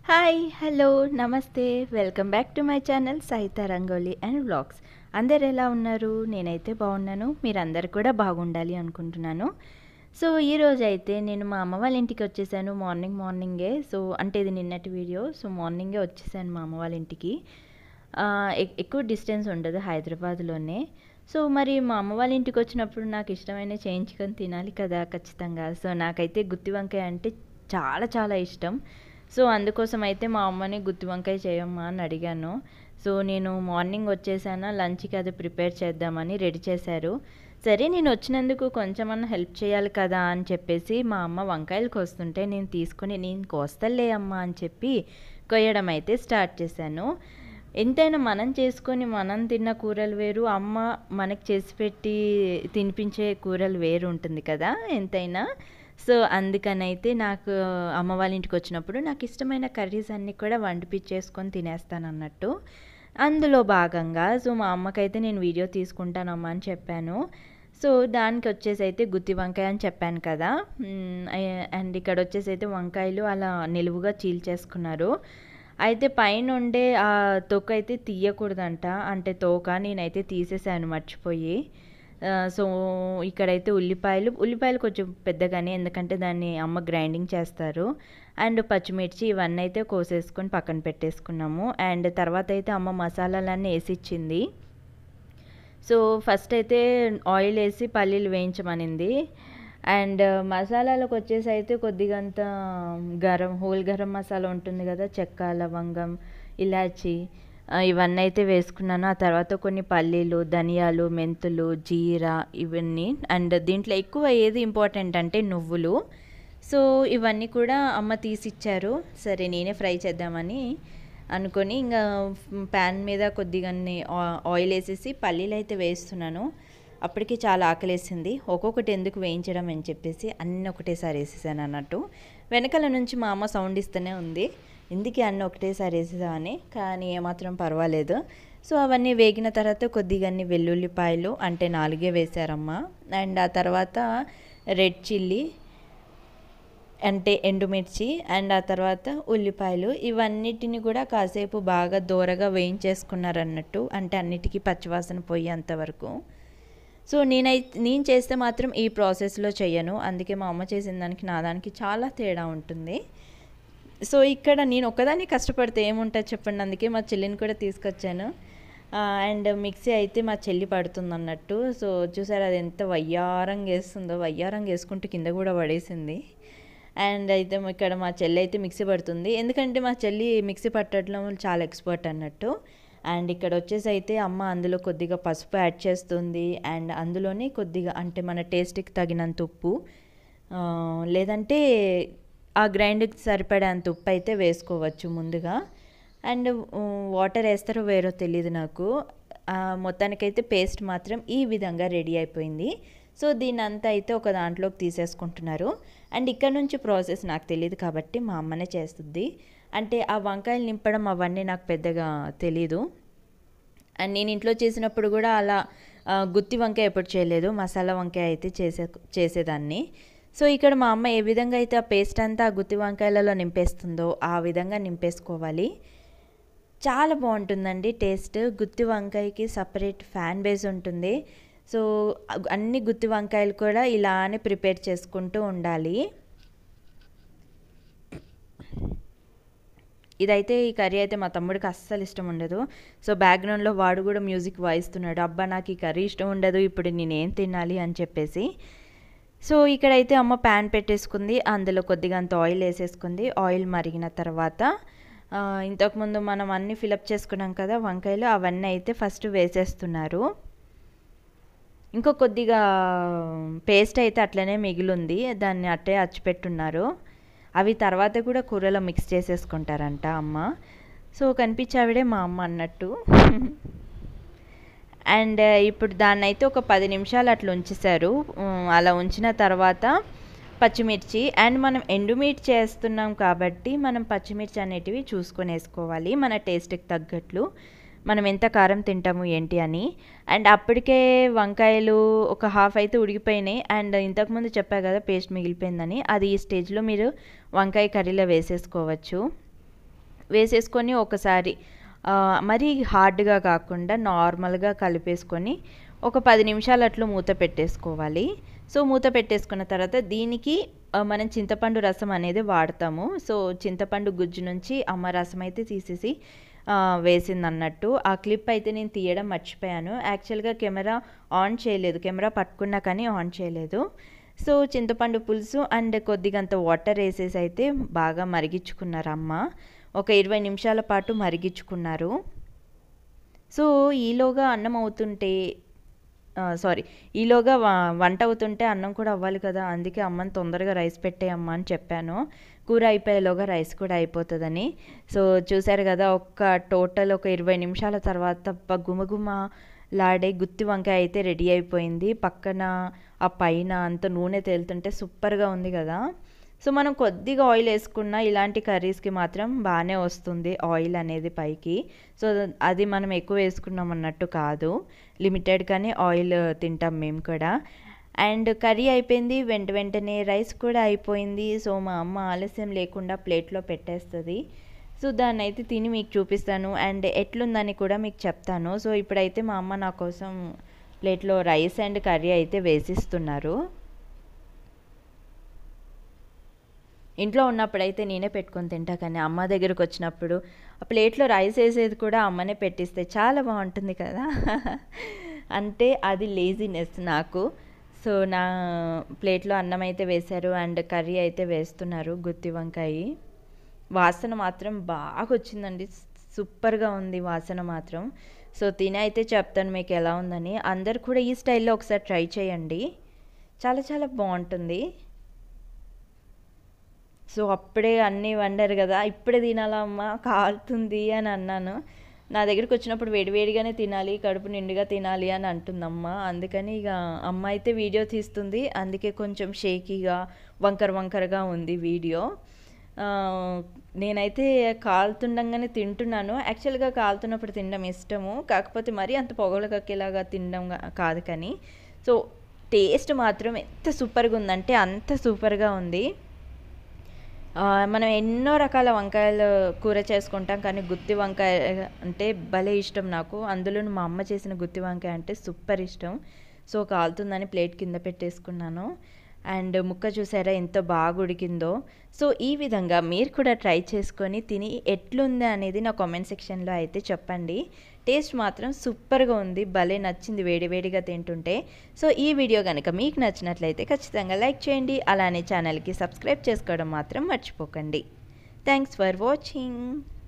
hi hello నమస్తే welcome back to my channel Sahitha rangoli and vlogs అందరు ఎలా ఉన్నారు నేనైతే బాగున్నాను మీరందరు కూడా బాగుండాలి అనుకుంటున్నాను సో ఈరోజు అయితే నేను మా అమ్మ వాళ్ళ ఇంటికి వచ్చేసాను మార్నింగ్ మార్నింగే సో అంటే ఇది నిన్నటి వీడియో సో మార్నింగే వచ్చేసాను మా అమ్మ వాళ్ళ ఇంటికి ఆ, ఎక్- ఎక్కువ డిస్టెన్స్ ఉండదు హైదరాబాద్లోనే సో మరి మా అమ్మ వాళ్ళ ఇంటికి వచ్చినప్పుడు నాకు ఇష్టమైన చేయించుకొని తినాలి కదా ఖచ్చితంగా సో నాకైతే గుత్తి వంకాయ అంటే చాలా చాలా ఇష్టం సో అందుకోసం అయితే మా అమ్మని గుత్తి వంకాయ చేయమ్మా అని అడిగాను సో నేను మార్నింగ్ వచ్చేసాను లంచ్కి అది ప్రిపేర్ చేద్దామని రెడీ చేశారు సరే నేను వచ్చినందుకు కొంచెమన్నా హెల్ప్ చేయాలి కదా అని చెప్పేసి మా అమ్మ వంకాయలు కోస్తుంటే నేను తీసుకొని నేను కోస్తలే అమ్మా అని చెప్పి కొయ్యడం అయితే స్టార్ట్ చేశాను ఎంతైనా మనం చేసుకొని మనం తిన్న కూరలు వేరు అమ్మ మనకి చేసి పెట్టి తినిపించే కూరలు వేరు ఉంటుంది కదా ఎంతైనా సో అందుకనైతే నాకు అమ్మ వాళ్ళ ఇంటికి వచ్చినప్పుడు నాకు ఇష్టమైన కర్రీస్ అన్నీ కూడా వండిపించేసుకొని తినేస్తాను అన్నట్టు అందులో భాగంగా సో మా అమ్మకైతే నేను వీడియో తీసుకుంటానమ్మా అని చెప్పాను సో దానికి వచ్చేసి అయితే గుత్తి వంకాయ అని చెప్పాను కదా మ్, అయ్య- అండ్ ఇక్కడ వచ్చేసి అయితే వంకాయలు అలా నిలువుగా చీల్చేసుకున్నారు అయితే పైన ఉండే ఆ తొక్క అయితే తీయకూడదంట అంటే తోక నేనైతే తీసేసాను మర్చిపోయి ఆ, సో ఇక్కడైతే ఉల్లిపాయలు ఉల్లిపాయలు కొంచెం పెద్దగానే ఎందుకంటే దాన్ని అమ్మ గ్రైండింగ్ చేస్తారు అండ్ పచ్చిమిర్చి ఇవన్నీ అయితే కోసేసుకొని పక్కన పెట్టేసుకున్నాము అండ్ తర్వాత అయితే అమ్మ మసాలాలన్నీ వేసి ఇచ్చింది సో ఫస్ట్ అయితే ఆయిల్ వేసి పల్లీలు వేయించమనింది అండ్ మసాలాలకు వచ్చేసి అయితే కొద్దిగా అంత గరం హోల్ గరం మసాలా ఉంటుంది కదా చెక్క లవంగం ఇలాచి ఆ, ఇవన్నీ అయితే వేసుకున్నాను ఆ తర్వాత కొన్ని పల్లీలు ధనియాలు మెంతులు జీరా ఇవన్నీ అండ్ దీంట్లో ఎక్కువ ఏది ఇంపార్టెంట్ అంటే నువ్వులు సో ఇవన్నీ కూడా అమ్మ తీసిచ్చారు సరే నేనే ఫ్రై చేద్దామని అనుకొని ఇంకా ప్యాన్ మీద కొద్దిగా ఆయిల్ వేసేసి పల్లీలు అయితే వేస్తున్నాను అప్పటికి చాలా ఆకలేసింది ఒక్కొక్కటి ఎందుకు వేయించడం అని చెప్పేసి అన్నీ ఒకటేసారి వేసేసాను అన్నట్టు వెనకాల నుంచి మా అమ్మ సౌండ్ ఇస్తూనే ఉంది ఎందుకు అన్నీ ఒకటేసారి వేసేసామని కానీ ఏమాత్రం పర్వాలేదు సో అవన్నీ వేగిన తర్వాత కొద్దిగా అన్ని వెల్లుల్లిపాయలు అంటే నాలుగే వేశారమ్మ అండ్ ఆ తర్వాత రెడ్ చిల్లీ అంటే ఎండుమిర్చి అండ్ ఆ తర్వాత ఉల్లిపాయలు ఇవన్నిటిని కూడా కాసేపు బాగా దూరగా వేయించేసుకున్నారు అన్నట్టు అంటే అన్నిటికీ పచ్చివాసన పోయేంత వరకు సో నేనైతే నేను చేస్తే మాత్రం ఈ ప్రాసెస్లో చెయ్యను అందుకే మా అమ్మ చేసిన దానికి నా దానికి చాలా తేడా ఉంటుంది సో ఇక్కడ నేను ఒక్కదాన్ని కష్టపడితే ఏముంటుంది చెప్పండి అందుకే మా చెల్లిని కూడా తీసుకొచ్చాను అండ్ మిక్సీ అయితే మా చెల్లి పడుతుంది అన్నట్టు సో చూసారు అది ఎంత వయ్యారంగా వేస్తుందో వయ్యారంగా వేసుకుంటూ కింద కూడా పడేసింది అండ్ అయితే ఇక్కడ మా చెల్లి అయితే మిక్సీ పడుతుంది ఎందుకంటే మా చెల్లి మిక్సీ పట్టడంలో చాలా ఎక్స్పర్ట్ అన్నట్టు అండ్ ఇక్కడ వచ్చేసి అయితే అమ్మ అందులో కొద్దిగా పసుపు యాడ్ చేస్తుంది అండ్ అందులోనే కొద్దిగా అంటే మన టేస్ట్కి తగినంత ఉప్పు ఆ, లేదంటే ఆ గ్రైండ్కి సరిపడేంత ఉప్పు అయితే వేసుకోవచ్చు ముందుగా అండ్ వాటర్ వేస్తారో వేరో తెలియదు నాకు ఆ, మొత్తానికైతే పేస్ట్ మాత్రం ఈ విధంగా రెడీ అయిపోయింది సో దీన్ని అంతా అయితే ఒక దాంట్లోకి తీసేసుకుంటున్నారు అండ్ ఇక్కడ నుంచి ప్రాసెస్ నాకు తెలియదు కాబట్టి మా అమ్మనే చేస్తుంది అంటే ఆ వంకాయలు నింపడం అవన్నీ నాకు పెద్దగా తెలీదు అండ్ నేను ఇంట్లో చేసినప్పుడు కూడా అలా ఆ, గుత్తి వంకాయ ఎప్పుడు చేయలేదు మసాలా వంకాయ అయితే చేసే చేసేదాన్ని సో ఇక్కడ మా అమ్మ ఏ విధంగా అయితే ఆ పేస్ట్ అంతా ఆ గుత్తి వంకాయలలో నింపేస్తుందో ఆ విధంగా నింపేసుకోవాలి చాలా బాగుంటుందండి టేస్ట్ గుత్తి వంకాయకి సపరేట్ ఫ్యాన్ బేస్ ఉంటుంది సో అ- అన్ని గుత్తి వంకాయలు కూడా ఇలానే ప్రిపేర్ చేసుకుంటూ ఉండాలి ఇదైతే ఈ కర్రీ అయితే మా తమ్ముడికి అస్సలు ఇష్టం ఉండదు సో బ్యాక్గ్రౌండ్లో వాడు కూడా మ్యూజిక్ వాయిస్తున్నాడు అబ్బా నాకు ఈ కర్రీ ఇష్టం ఉండదు ఇప్పుడు నేనేం తినాలి అని చెప్పేసి సో ఇక్కడైతే అమ్మ ప్యాన్ పెట్టేసుకుంది అందులో కొద్దిగా అంత ఆయిల్ వేసేసుకుంది ఆయిల్ మరిగిన తర్వాత ఆ, ఇంతకుముందు మనం అన్నీ ఫిలప్ చేసుకున్నాం కదా వంకాయలు అవన్నీ అయితే ఫస్ట్ వేసేస్తున్నారు ఇంకో కొద్దిగా పేస్ట్ అయితే అట్లనే మిగిలింది దాన్ని అట్టే అచ్చిపెట్టున్నారు అవి తర్వాత కూడా కూరలో మిక్స్ చేసేసుకుంటారంట అమ్మ సో కనిపించావిడే మా అమ్మ అన్నట్టు అండ్ ఇప్పుడు దాన్ని అయితే ఒక పది నిమిషాలు అట్లా ఉంచేశారు ఉమ్, అలా ఉంచిన తర్వాత పచ్చిమిర్చి అండ్ మనం ఎండుమిర్చి చేస్తున్నాం కాబట్టి మనం పచ్చిమిర్చి అనేటివి చూసుకొని వేసుకోవాలి మన టేస్ట్కి తగ్గట్లు మనం ఎంత కారం తింటాము ఏంటి అని అండ్ అప్పటికే వంకాయలు ఒక హాఫ్ అయితే ఉడికిపోయినాయి అండ్ ఇంతకుముందు చెప్పా కదా పేస్ట్ మిగిలిపోయిందని అది ఈ స్టేజ్లో మీరు వంకాయ కర్రీలో వేసేసుకోవచ్చు వేసేసుకొని ఒకసారి ఆ, మరీ హార్డ్గా కాకుండా నార్మల్గా కలిపేసుకొని ఒక పది నిమిషాలు అట్లు మూత పెట్టేసుకోవాలి సో మూత పెట్టేసుకున్న తర్వాత దీనికి ఆ, మనం చింతపండు రసం అనేది వాడతాము సో చింతపండు గుజ్జు నుంచి అమ్మ రసం అయితే తీసేసి ఆ, వేసింది అన్నట్టు ఆ క్లిప్ అయితే నేను తీయడం మర్చిపోయాను యాక్చువల్గా కెమెరా ఆన్ చేయలేదు కెమెరా పట్టుకున్నా కానీ ఆన్ చేయలేదు సో చింతపండు పులుసు అండ్ కొద్దిగంత వాటర్ వేసేసి అయితే బాగా మరిగించుకున్నారు అమ్మ ఒక ఇరవై నిమిషాల పాటు మరిగించుకున్నారు సో ఈలోగా అన్నం అవుతుంటే సారీ ఈలోగా వ- వంట అవుతుంటే అన్నం కూడా అవ్వాలి కదా అందుకే అమ్మని తొందరగా రైస్ పెట్టేయమ్మా అని చెప్పాను కూర అయిపోయేలోగా రైస్ కూడా అయిపోతుందని సో చూశారు కదా ఒక్క టోటల్ ఒక ఇరవై నిమిషాల తర్వాత ప- గుమగుమ లాడే గుత్తి వంకాయ అయితే రెడీ అయిపోయింది పక్కన ఆ పైన అంత నూనె తేలుతుంటే సూపర్గా ఉంది కదా సో మనం కొద్దిగా ఆయిల్ వేసుకున్న ఇలాంటి కర్రీస్కి మాత్రం బాగానే వస్తుంది ఆయిల్ అనేది పైకి సో అది మనం ఎక్కువ వేసుకున్నాం అన్నట్టు కాదు లిమిటెడ్గానే ఆయిల్ తింటాం మేము కూడా అండ్ కర్రీ అయిపోయింది వెంట వెంటనే రైస్ కూడా అయిపోయింది సో మా అమ్మ ఆలస్యం లేకుండా ప్లేట్లో పెట్టేస్తుంది సో దాన్ని అయితే తిని మీకు చూపిస్తాను అండ్ ఎట్లుందని కూడా మీకు చెప్తాను సో ఇప్పుడైతే మా అమ్మ నా కోసం ప్లేట్లో రైస్ అండ్ కర్రీ అయితే వేసిస్తున్నారు ఇంట్లో ఉన్నప్పుడైతే నేనే పెట్టుకొని తింటా కానీ అమ్మ దగ్గరకు వచ్చినప్పుడు ఆ ప్లేట్లో రైస్ వేసేది కూడా అమ్మనే పెట్టిస్తే చాలా బాగుంటుంది కదా అంటే అది లేజినెస్ నాకు సో నా ప్లేట్లో అన్నం అయితే వేశారు అండ్ కర్రీ అయితే వేస్తున్నారు గుత్తి వంకాయ వాసన మాత్రం బాగా వచ్చిందండి సూపర్గా ఉంది వాసన మాత్రం సో తిని అయితే చెప్తాను మీకు ఎలా ఉందని అందరు కూడా ఈ స్టైల్లో ఒకసారి ట్రై చేయండి చాలా చాలా బాగుంటుంది సో అప్పుడే అన్నీ వండారు కదా ఇప్పుడే తినాలా అమ్మ కాలుతుంది అని అన్నాను నా దగ్గరికి వచ్చినప్పుడు వేడివేడిగానే తినాలి కడుపు నిండుగా తినాలి అని అంటుందమ్మ అందుకని ఇక అమ్మ అయితే వీడియో తీస్తుంది అందుకే కొంచెం షేకీగా వంకర వంకరగా ఉంది వీడియో ఆ, నేనైతే కాలుతుండగానే తింటున్నాను యాక్చువల్గా కాలుతున్నప్పుడు తినడం ఇష్టము కాకపోతే మరీ అంత పొగలు కక్కేలాగా తినడం గా- కాదు కానీ సో టేస్ట్ మాత్రం ఎంత సూపర్గా ఉందంటే అంత సూపర్గా ఉంది ఆ, మనం ఎన్నో రకాల వంకాయలు కూర చేసుకుంటాం కానీ గుత్తి వంకాయ అంటే భలే ఇష్టం నాకు అందులో మా అమ్మ చేసిన గుత్తి వంకాయ అంటే సూపర్ ఇష్టం సో కాలుతుందని ప్లేట్ కింద పెట్టేసుకున్నాను అండ్ ముక్క చూసారా ఎంత బాగా ఉడికిందో సో ఈ విధంగా మీరు కూడా ట్రై చేసుకొని తిని ఎట్లుంది అనేది నా కామెంట్ సెక్షన్లో అయితే చెప్పండి టేస్ట్ మాత్రం సూపర్గా ఉంది భలే నచ్చింది వేడివేడిగా తింటుంటే సో ఈ వీడియో కనుక మీకు నచ్చినట్లయితే ఖచ్చితంగా లైక్ చేయండి అలానే ఛానల్కి సబ్స్క్రైబ్ చేసుకోవడం మాత్రం మర్చిపోకండి థ్యాంక్స్ ఫర్ వాచింగ్